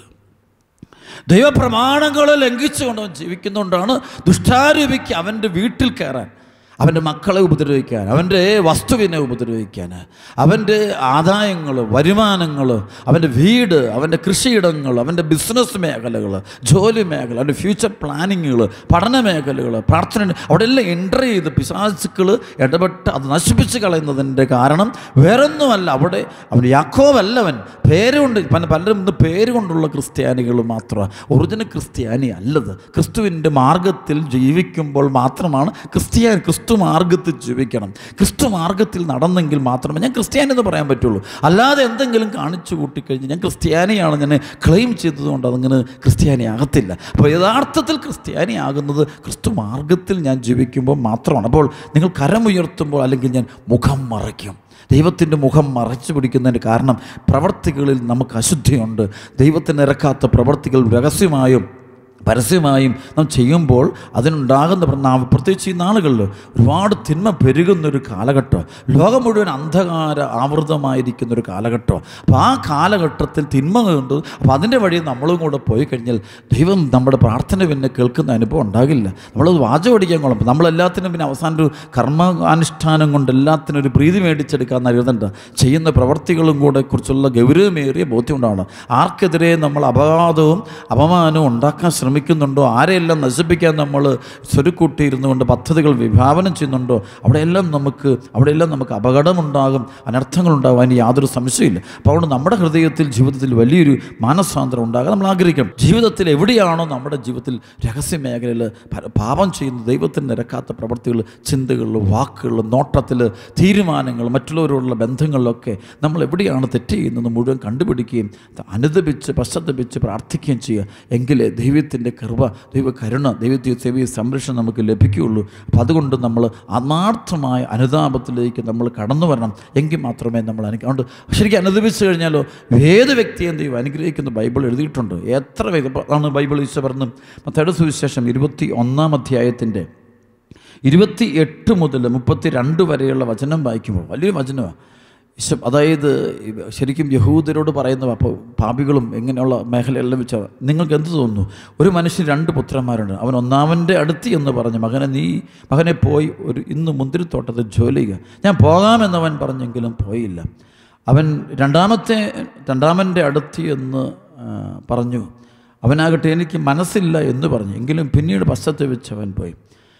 ദൈവപ്രമാണങ്ങൾ ലംഘിച്ചുകൊണ്ട് അവൻ ജീവിക്കുന്നുകൊണ്ടാണ് ദുഷ്ടാരൂപിക്ക് അവൻ്റെ വീട്ടിൽ കയറാൻ അവൻ്റെ മക്കളെ ഉപദ്രവിക്കാൻ അവൻ്റെ വസ്തുവിനെ ഉപദ്രവിക്കാൻ അവൻ്റെ ആദായങ്ങൾ വരുമാനങ്ങൾ അവൻ്റെ വീട് അവൻ്റെ കൃഷിയിടങ്ങൾ അവൻ്റെ ബിസിനസ് മേഖലകൾ ജോലി മേഖല അവൻ്റെ ഫ്യൂച്ചർ പ്ലാനിങ്ങുകൾ പഠന മേഖലകൾ പ്രാർത്ഥന അവിടെ എല്ലാം എൻ്റർ ചെയ്ത് പിശാചുക്കൾ ഇടപെട്ട് അത് നശിപ്പിച്ച് കളയുന്നതിൻ്റെ കാരണം വേറൊന്നുമല്ല അവിടെ അവൻ യാക്കോവല്ല അവൻ പേരുകൊണ്ട് പല പലരും ഇന്ന് പേര് കൊണ്ടുള്ള ക്രിസ്ത്യാനികൾ മാത്രമാണ് ഒറിജിനൽ ക്രിസ്ത്യാനി അല്ലത് ക്രിസ്തുവിൻ്റെ മാർഗത്തിൽ ജീവിക്കുമ്പോൾ മാത്രമാണ് ക്രിസ്ത്യാനി ക്രിസ്തു മാർഗത്തിൽ ജീവിക്കണം ക്രിസ്തു മാർഗത്തിൽ നടന്നെങ്കിൽ മാത്രമേ ഞാൻ ക്രിസ്ത്യാനി എന്ന് പറയാൻ പറ്റുള്ളൂ അല്ലാതെ എന്തെങ്കിലും കാണിച്ചു കൂട്ടിക്കഴിഞ്ഞ് ഞാൻ ക്രിസ്ത്യാനിയാണ് ഞാൻ ക്ലെയിം ചെയ്തതുകൊണ്ട് അതങ്ങനെ ക്രിസ്ത്യാനി ആകത്തില്ല അപ്പോൾ യഥാർത്ഥത്തിൽ ക്രിസ്ത്യാനി ആകുന്നത് ക്രിസ്തു മാർഗത്തിൽ ഞാൻ ജീവിക്കുമ്പോൾ മാത്രമാണ് അപ്പോൾ നിങ്ങൾ കരമുയർത്തുമ്പോൾ അല്ലെങ്കിൽ ഞാൻ മുഖം മറയ്ക്കും ദൈവത്തിൻ്റെ മുഖം മറച്ചു പിടിക്കുന്നതിന് കാരണം പ്രവർത്തികളിൽ നമുക്ക് അശുദ്ധിയുണ്ട് ദൈവത്തിന് ഇറക്കാത്ത പ്രവർത്തികൾ രഹസ്യമായും പരസ്യമായും നാം ചെയ്യുമ്പോൾ അതിനുണ്ടാകുന്ന പ്രണാമം പ്രത്യേകിച്ച് ഈ നാളുകളിൽ ഒരുപാട് തിന്മ പെരുകുന്നൊരു കാലഘട്ടം ലോകം മുഴുവൻ അന്ധകാര ആവൃതമായിരിക്കുന്ന ഒരു കാലഘട്ടം അപ്പോൾ ആ കാലഘട്ടത്തിൽ തിന്മ കൊണ്ട് അപ്പോൾ അതിൻ്റെ വഴി നമ്മളും കൂടെ പോയി കഴിഞ്ഞാൽ ദൈവം നമ്മുടെ പ്രാർത്ഥന പിന്നെ കേൾക്കുന്ന അനുഭവം ഉണ്ടാകില്ല നമ്മൾ വാചകം അടിക്കാൻ കൊള്ളും നമ്മളെല്ലാത്തിനും പിന്നെ അവസാനം ഒരു കർമാനുഷ്ഠാനം കൊണ്ട് എല്ലാത്തിനും ഒരു പ്രീതി മേടിച്ചെടുക്കാമെന്ന് എഴുതണ്ട ചെയ്യുന്ന പ്രവർത്തികളും കൂടെ കുറിച്ചുള്ള ഗൗരവമേറിയ ബോധ്യം ഉണ്ടാവണം ആർക്കെതിരെ നമ്മൾ അപവാദവും അപമാനവും ഉണ്ടാക്കാൻ ശ്രമിക്കുന്നുണ്ടോ ആരെയെല്ലാം നശിപ്പിക്കാൻ നമ്മൾ സ്വരുക്കൂട്ടിയിരുന്നു കൊണ്ട് പദ്ധതികൾ വിഭാവനം ചെയ്യുന്നുണ്ടോ അവിടെയെല്ലാം നമുക്ക് അവിടെയെല്ലാം നമുക്ക് അപകടമുണ്ടാകും അനർത്ഥങ്ങളുണ്ടാകും അതിന് യാതൊരു സംശയമില്ല അപ്പോൾ അതുകൊണ്ട് നമ്മുടെ ഹൃദയത്തിൽ ജീവിതത്തിൽ വലിയൊരു മാനസാന്തരം ഉണ്ടാകാൻ നമ്മൾ ആഗ്രഹിക്കണം ജീവിതത്തിൽ എവിടെയാണോ നമ്മുടെ ജീവിതത്തിൽ രഹസ്യ മേഖലയിൽ പ- പാപം ചെയ്യുന്ന ദൈവത്തിന് നിരക്കാത്ത പ്രവൃത്തികൾ ചിന്തകളിൽ വാക്കുകൾ നോട്ടത്തിൽ തീരുമാനങ്ങൾ മറ്റുള്ളവരോടുള്ള ബന്ധങ്ങളിലൊക്കെ നമ്മൾ എവിടെയാണ് തെറ്റ് ചെയ്യുന്നത് മുഴുവൻ കണ്ടുപിടിക്കുകയും അനുദപിച്ച് പശ്ചാത്തപിച്ച് പ്രാർത്ഥിക്കുകയും ചെയ്യുക എങ്കിലേ ദൈവത്തിൻ്റെ കൃപ ദൈവ കരുണ ദൈവത്തെ സേവി സംരക്ഷണം നമുക്ക് ലഭിക്കുകയുള്ളൂ അപ്പോൾ അതുകൊണ്ട് നമ്മൾ ആത്മാർത്ഥമായ അനുതാപത്തിലേക്ക് നമ്മൾ കടന്നു വരണം എങ്കിൽ മാത്രമേ നമ്മൾ അനു അതുകൊണ്ട് ശരിക്കും അനുദപിച്ച് കഴിഞ്ഞാലോ ഏത് വ്യക്തിയും ദൈവം അനുഗ്രഹിക്കുന്ന ബൈബിൾ എഴുതിയിട്ടുണ്ട് എത്ര വ്യക്തി ഇപ്പോൾ ആണ് ബൈബിൾ ഈശോ പറഞ്ഞു മത്തയുടെ സുവിശേഷം ഇരുപത്തി ഒന്നാം അധ്യായത്തിൻ്റെ ഇരുപത്തി എട്ട് മുതൽ മുപ്പത്തി രണ്ട് വരെയുള്ള വചനം വായിക്കുമ്പോൾ വലിയൊരു വചനമാണ് ഈശോ അതായത് ഇത് ശരിക്കും യഹൂദരോട് പറയുന്ന അപ്പോൾ പാപികളും ഇങ്ങനെയുള്ള മേഖലയെല്ലാം വെച്ചാൽ നിങ്ങൾക്ക് എന്ത് തോന്നുന്നു ഒരു മനുഷ്യൻ രണ്ട് പുത്രന്മാരുണ്ട് അവൻ ഒന്നാമൻ്റെ അടുത്ത് എന്ന് പറഞ്ഞു മകനെ നീ മകനെ പോയി ഒരു ഇന്ന് മുന്തിരിത്തോട്ടത്തിൽ ജോലി ചെയ്യുക ഞാൻ പോകാമെന്നവൻ പറഞ്ഞെങ്കിലും പോയില്ല അവൻ രണ്ടാമത്തെ രണ്ടാമൻ്റെ അടുത്ത് എന്ന് ആ, പറഞ്ഞു അവനാകട്ടെ എനിക്ക് മനസ്സില്ല എന്ന് പറഞ്ഞു എങ്കിലും പിന്നീട് പശ്ചാത്തപിച്ച് അവൻ പോയി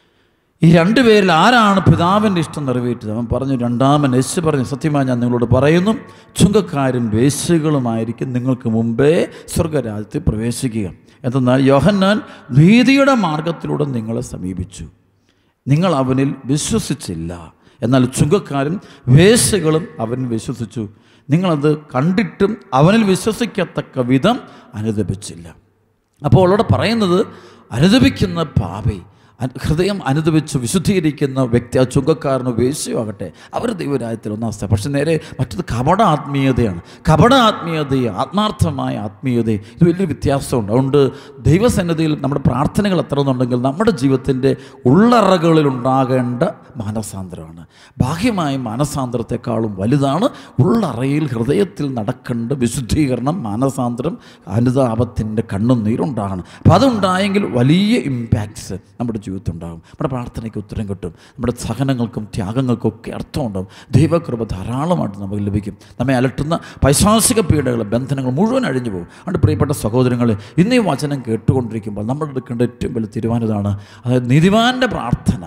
ഈ രണ്ടുപേരിൽ ആരാണ് പിതാവിൻ്റെ ഇഷ്ടം നിറവേറ്റത് അവൻ പറഞ്ഞു രണ്ടാമൻ യേശു പറഞ്ഞു സത്യമായി ഞാൻ നിങ്ങളോട് പറയുന്നു ചുങ്കക്കാരും വേശ്യകളുമായിരിക്കും നിങ്ങൾക്ക് മുമ്പേ സ്വർഗരാജ്യത്തിൽ പ്രവേശിക്കുക എന്തെന്നാൽ യോഹന്നാൻ നീതിയുടെ മാർഗത്തിലൂടെ നിങ്ങളെ സമീപിച്ചു നിങ്ങൾ അവനിൽ വിശ്വസിച്ചില്ല എന്നാൽ ചുങ്കക്കാരും വേശ്യകളും അവൻ വിശ്വസിച്ചു നിങ്ങളത് കണ്ടിട്ടും അവനിൽ വിശ്വസിക്കത്തക്ക വിധം അനുദപിച്ചില്ല അപ്പോൾ അവളോട് പറയുന്നത് അനുദപിക്കുന്ന പാപി അ- ഹൃദയം അനുദപിച്ച് വിശുദ്ധീകരിക്കുന്ന വ്യക്തി ആ ചുങ്കക്കാരനോ വേശ്യയോ ആകട്ടെ അവർ ദൈവരാജ്യത്തിൽ ഒന്നാം സ്ഥലം പക്ഷെ നേരെ മറ്റത് കപട ആത്മീയതയാണ് കപട ആത്മീയതയും ആത്മാർത്ഥമായ ആത്മീയതയും ഇത് വലിയൊരു വ്യത്യാസമുണ്ട് അതുകൊണ്ട് ദൈവസന്നിധിയിൽ നമ്മുടെ പ്രാർത്ഥനകൾ എത്ര എന്നുണ്ടെങ്കിൽ നമ്മുടെ ജീവിതത്തിൻ്റെ ഉള്ളറകളിൽ ഉണ്ടാകേണ്ട മാനസാന്തരമാണ് ബാഹ്യമായ മാനസാന്തരത്തെക്കാളും വലുതാണ് ഉള്ളറയിൽ ഹൃദയത്തിൽ നടക്കേണ്ട വിശുദ്ധീകരണം മാനസാന്തരം അനുതാപത്തിൻ്റെ കണ്ണുനീരുണ്ടാകണം അപ്പം അതുണ്ടായെങ്കിൽ വലിയ ഇമ്പാക്ട്സ് നമ്മുടെ ജീവിതത്തിൽ ഉണ്ടാകും നമ്മുടെ പ്രാർത്ഥനയ്ക്ക് ഉത്തരം കിട്ടും നമ്മുടെ സഹനങ്ങൾക്കും ത്യാഗങ്ങൾക്കും ഒക്കെ അർത്ഥമുണ്ടാകും ദൈവകൃപ ധാരാളമായിട്ട് നമുക്ക് ലഭിക്കും നമ്മെ അലട്ടുന്ന പൈശാസിക പീഡകൾ ബന്ധനങ്ങൾ മുഴുവൻ അഴിഞ്ഞു പോകും അതുകൊണ്ട് പ്രിയപ്പെട്ട സഹോദരങ്ങളെ ഇന്ന് ഈ വചനം കേട്ടുകൊണ്ടിരിക്കുമ്പോൾ നമ്മൾ എടുക്കേണ്ട ഏറ്റവും വലിയ തീരുമാനം ഇതാണ് അതായത് നീതിമാൻ്റെ പ്രാർത്ഥന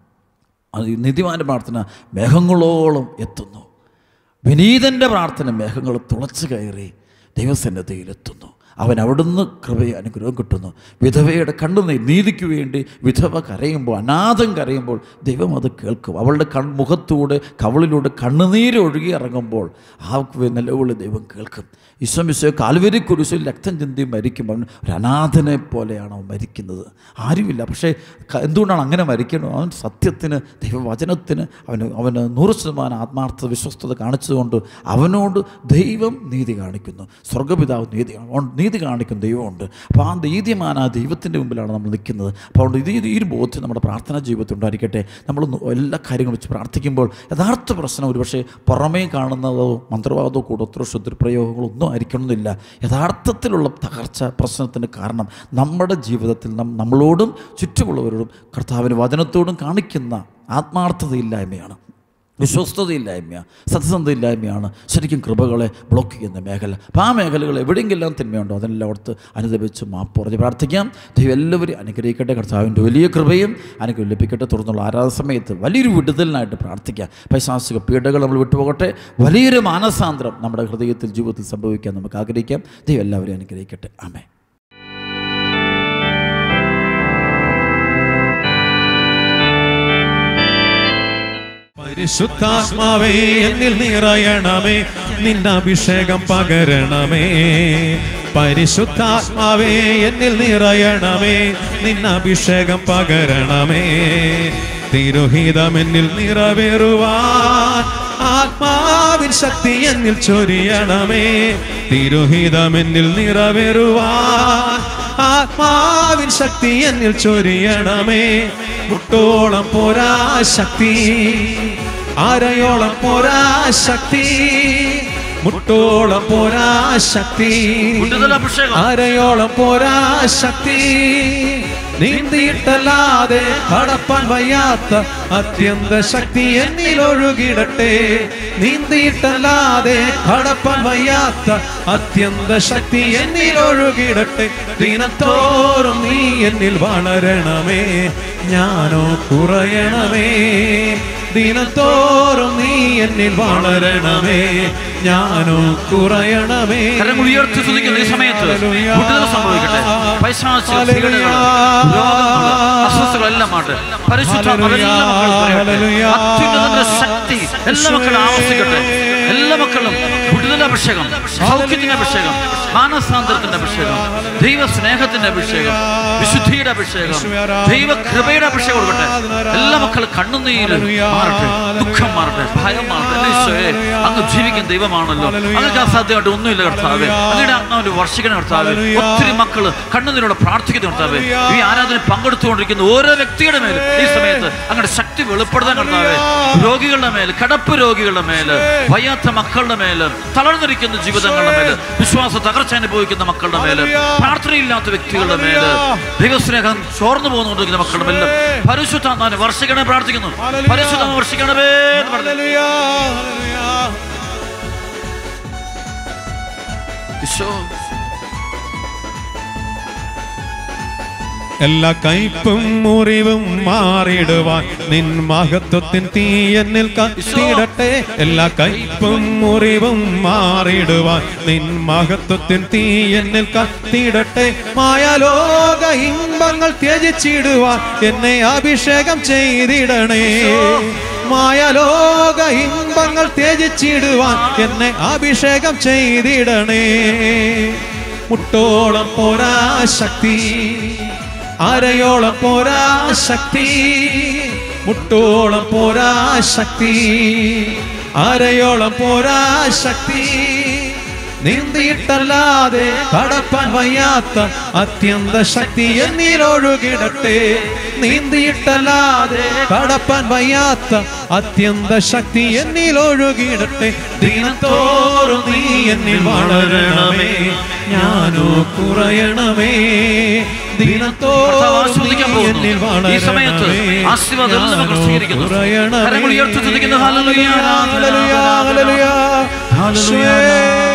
അത് ഈ നീതിമാൻ്റെ പ്രാർത്ഥന മേഘങ്ങളോളം എത്തുന്നു വിനീതൻ്റെ പ്രാർത്ഥന മേഘങ്ങൾ തുളച്ചു കയറി ദൈവസന്നദ്ധയിൽ എത്തുന്നു അവൻ അവിടുന്ന് കൃപയെ അനുഗ്രഹം കിട്ടുന്നു വിധവയുടെ കണ്ണുനീർ നീതിക്ക് വേണ്ടി വിധവ കരയുമ്പോൾ അനാഥം കരയുമ്പോൾ ദൈവം അത് കേൾക്കും അവളുടെ കൺ മുഖത്തൂടെ കവളിലൂടെ കണ്ണുനീര് ഒഴുകി ഇറങ്ങുമ്പോൾ ആ നിലവിളി ദൈവം കേൾക്കും ഈശ്വമിശോ കാൽവരി കുരിശിൽ രക്തം ചിന്തി മരിക്കുമ്പോൾ അവൻ ഒരു അനാഥനെ പോലെയാണ് അവൻ മരിക്കുന്നത് ആരുമില്ല പക്ഷേ ക- എന്തുകൊണ്ടാണ് അങ്ങനെ മരിക്കുന്നത് അവൻ സത്യത്തിന് ദൈവവചനത്തിന് അവന് അവന് നൂറ് ശതമാനം ആത്മാർത്ഥ വിശ്വസ്തത കാണിച്ചതുകൊണ്ട് അവനോട് ദൈവം നീതി കാണിക്കുന്നു സ്വർഗപിതാവ് നീതി കാണും. അവൻ നീതി കാണിക്കുന്ന ദൈവമുണ്ട് അപ്പോൾ ആ നീതിമാൻ ആ ദൈവത്തിൻ്റെ മുമ്പിലാണ് നമ്മൾ നിൽക്കുന്നത് അപ്പോൾ അതുകൊണ്ട് ഇത് ഈ ഒരു ബോധ്യം നമ്മുടെ പ്രാർത്ഥനാ ജീവിതത്തിൽ ഉണ്ടായിരിക്കട്ടെ നമ്മൾ എല്ലാ കാര്യങ്ങളും വെച്ച് പ്രാർത്ഥിക്കുമ്പോൾ യഥാർത്ഥ പ്രശ്നം ഒരുപക്ഷെ പുറമേ കാണുന്നതോ മന്ത്രവാദമോ കൂടോത്രോ ശുദ്ധിപ്രയോഗങ്ങളോ ഒന്നും ആയിരിക്കണമെന്നില്ല യഥാർത്ഥത്തിലുള്ള തകർച്ച പ്രശ്നത്തിന് കാരണം നമ്മുടെ ജീവിതത്തിൽ നം നമ്മളോടും ചുറ്റുമുള്ളവരോടും കർത്താവിന് വചനത്തോടും കാണിക്കുന്ന ആത്മാർത്ഥതയില്ലായ്മയാണ് വിശ്വസ്തതയില്ലായ്മയാണ് സത്യസന്ധയില്ലായ്മയാണ് ശരിക്കും കൃപകളെ ബ്ലോക്ക് ചെയ്യുന്ന മേഖല അപ്പോൾ ആ മേഖലകൾ എവിടെയെങ്കിലും തിന്മയുണ്ടോ അതെല്ലാം ഓർത്ത് അനുദപിച്ച് മാപ്പ് പറഞ്ഞ് പ്രാർത്ഥിക്കാം ദൈവം എല്ലാവരും അനുഗ്രഹിക്കട്ടെ കർത്താവിൻ്റെ വലിയ കൃപയും അനുഗ്രഹം ലഭിക്കട്ടെ തുടർന്നുള്ള ആരാധന സമയത്ത് വലിയൊരു വിടുതലിനായിട്ട് പ്രാർത്ഥിക്കാം പൈശാസിക പീഡകൾ നമ്മൾ വിട്ടുപോകട്ടെ വലിയൊരു മാനസാന്തരം നമ്മുടെ ഹൃദയത്തിൽ ജീവിതത്തിൽ സംഭവിക്കാൻ നമുക്ക് ആഗ്രഹിക്കാം ദൈവം എല്ലാവരെയും അനുഗ്രഹിക്കട്ടെ ആമേ പരിശുദ്ധാത്മാവേ എന്നിൽ നിറയണമേ നിന്റെ അഭിഷേകം പകരണമേ പരിശുദ്ധാത്മാവേ എന്നിൽ നിറയണമേ നിന്റെ അഭിഷേകം പകരണമേ തിരുഹിതം എന്നിൽ നിറവേറുവാൻ ആത്മാവിൻ ശക്തി എന്നിൽ ചൊരിയണമേ തിരുഹിതം എന്നിൽ നിറവേറുവാൻ ആത്മാവിൻ ശക്തി എന്നിൽ ചൊരിയണമേ മുട്ടോളം പോരാ ശക്തി ആരയോളം പോരാ ശക്തി മുട്ടോളം പോരാ ശക്തി വിടുതൽ അഭിഷേകം. ആരയോളം പോരാ ശക്തി നീന്തിയിട്ടല്ലാതെ കടപ്പാൻ വയ്യാത്ത അത്യന്ത ശക്തി എന്നിൽ ഒഴുകിടട്ടെ നീന്തിയിട്ടല്ലാതെ കടപ്പാൻ വയ്യാത്ത അത്യന്ത ശക്തി എന്നിൽ ഒഴുകിടട്ടെ ദിനത്തോറും നീ എന്നിൽ വളരണമേ ഞാനോ കുറയണമേ ദിനത്തോറും നീ എന്നിൽ വളരണമേ ഞാനോ കുറയണമേ കരങ്ങൾ ഉയർത്തി സ്തുതിക്കുന്ന ഈ സമയത്ത് വിടുതൽ സംഭവിക്കട്ടെ പൈശാചിക പീഡകള്, രോഗങ്ങള്, അസ്വസ്ഥകളെല്ലാം ആട്ടെ പരിശുദ്ധാത്മാവെല്ലാം മക്കളിൽ കുറയട്ടെ. അത്യുന്നതന്റെ ശക്തി എല്ലാ മക്കളും ആവശ്യിക്കട്ടെ എല്ലാ മക്കളും വിടുതൽ അഭിഷേകം സൗഖ്യത്തിന്റെ അഭിഷേകം മാനസാന്തരത്തിന്റെ അഭിഷേകം ദൈവ സ്നേഹത്തിന്റെ അഭിഷേകം വിശുദ്ധിയുടെ അഭിഷേകം ദൈവ കൃപയുടെ അഭിഷേകം കൊടുക്കട്ടെ എല്ലാ മക്കളും കണ്ണുനീര് മാറട്ടെ ദുഃഖം മാറട്ടെ ഭയം മാറട്ടെ എന്റെ ഈശോയെ അങ്ങ് ജീവിക്കുന്ന ദൈവമാണല്ലോ അങ്ങക്ക് അസാധ്യമായിട്ട് ഒന്നുമില്ല കർത്താവേ അങ്ങയുടെ ആത്മാവിന്റെ വർഷിക്കുന്ന കർത്താവേ ഒത്തിരി മക്കള് കണ്ണുനീരോടെ പ്രാർത്ഥിക്കുന്ന കർത്താവേ ഈ ആരാധന പങ്കെടുത്തുകൊണ്ടിരിക്കുന്ന ഓരോ വ്യക്തിയുടെ മേൽ ഈ സമയത്ത് അങ്ങയുടെ ശക്തി വെളിപ്പെടുത്താൻ കർത്താവേ രോഗികളുടെ മേൽ കടപ്പ് രോഗികളുടെ മേല് വയ്യാത്ത മക്കളുടെ മേല് തളർന്നിരിക്കുന്ന ജീവിതങ്ങളുടെ മേല് വിശ്വാസ തകർച്ച അനുഭവിക്കുന്ന മക്കളുടെ മേല് പ്രാർത്ഥനയില്ലാത്ത വ്യക്തികളുടെ മേല് ദൈവസ്നേഹം ചോർന്നു പോകുന്നുകൊണ്ടിരിക്കുന്ന മക്കളുടെ മേലും പരിശുദ്ധാത്മാവിനെ വർഷിക്കണേ പ്രാർത്ഥിക്കുന്നു പരിശുദ്ധാത്മ വർഷിക്കണമേ എന്ന് പറഞ്ഞു ഹല്ലേലൂയ, ഹല്ലേലൂയ. ഈശോ എല്ലാ കയ്പും മുറിവും മാറിടുവാൻ നിൻ മഹത്വത്തിൻ തീ എന്നിൽ കത്തിടട്ടെ എല്ലാ കയ്പും മുറിവും മാറിടുവാൻ നിൻ മഹത്വത്തിൻ തീ എന്നിൽ കത്തിടട്ടെ മായാലോക ഇമ്പങ്ങൾ ത്യജിച്ചിടുവാൻ എന്നെ അഭിഷേകം ചെയ്തിടണേ മായാലോക ഇമ്പങ്ങൾ ത്യജിച്ചിടുവാൻ എന്നെ അഭിഷേകം ചെയ്തിടണേ മുട്ടോളം പോരാ ശക്തി അരയോളം പോരാ ശക്തി മുട്ടോളം പോരാ ശക്തി അരയോളം പോരാ ശക്തി നീന്തിയിട്ടല്ലാതെ കടപ്പാൻ വയ്യാത്ത അത്യന്ത ശക്തി എന്നിലൊഴുകിടട്ടെ നീന്തിയിട്ടല്ലാതെ കടപ്പാൻ വയ്യാത്ത അത്യന്ത ശക്തി എന്നിലൊഴുകിടട്ടെ ദിനത്തോറും നീ എന്നിൽ വളരണമേ ഞാനോ കുറയണമേ കർത്താവ് ദിനത്തോറും നീ ആസ്വദിക്കാൻ എന്നിൽ പോകുന്നു ഈ സമയത്ത് വളരണമേ ആശീർവാദം എല്ലാം നമ്മൾ ഞാനോ സ്വീകരിക്കുന്നു കുറയണമേ കരങ്ങൾ ഉയർത്തി സ്തുതിക്കുന്നു. ഹല്ലേലൂയ, ഹല്ലേലൂയ, ഹല്ലേലൂയ, ഹല്ലേലൂയ. ഹല്ലേലൂയ. ഈശോയേ.